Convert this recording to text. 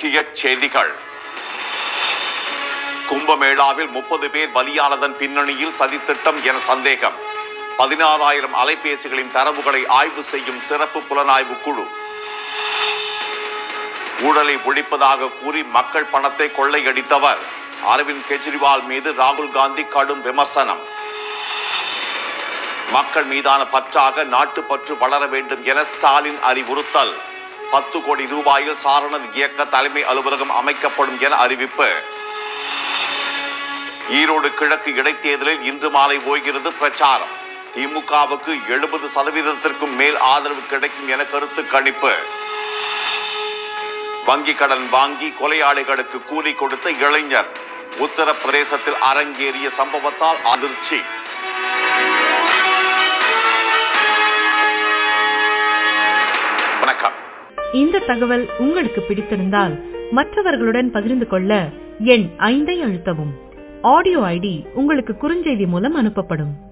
முக்கிய செய்திகள் கும்பமேளாவில் முப்பது பேர் பலியானதன் பின்னணியில் சதித்திட்டம் என சந்தேகம் பதினாறாயிரம் அலைபேசிகளின் தரவுகளை ஆய்வு செய்யும் சிறப்பு புலனாய்வு குழு ஊழலை ஒழிப்பதாக கூறி மக்கள் பணத்தை கொள்ளையடித்தவர் அரவிந்த் கெஜ்ரிவால் மீது ராகுல் காந்தி கடும் விமர்சனம் மக்கள் மீதான பற்றாக நாட்டுப்பற்று வளர வேண்டும் என ஸ்டாலின் அறிவுறுத்தல் பத்து கோடி ரூபாயில் சாரணர் இயக்க தலைமை அலுவலகம் அமைக்கப்படும் என அறிவிப்பு ஈரோடு கிழக்கு இடைத்தேர்தலில் இன்று மாலை ஓய்கிறது பிரச்சாரம் திமுகவுக்கு எழுபது சதவீதத்திற்கும் மேல் ஆதரவு கிடைக்கும் என கருத்து கணிப்பு வங்கி கடன் வாங்கி கொலையாளிகளுக்கு கூலி கொடுத்த இளைஞர் உத்தரப்பிரதேசத்தில் அரங்கேறிய சம்பவத்தால் அதிர்ச்சி வணக்கம் இந்த தகவல் உங்களுக்கு பிடித்திருந்தால் மற்றவர்களுடன் பகிர்ந்து கொள்ள எண் ஐந்தை அழுத்தவும் ஆடியோ ஐடி உங்களுக்கு குறுஞ்செய்தி மூலம் அனுப்பப்படும்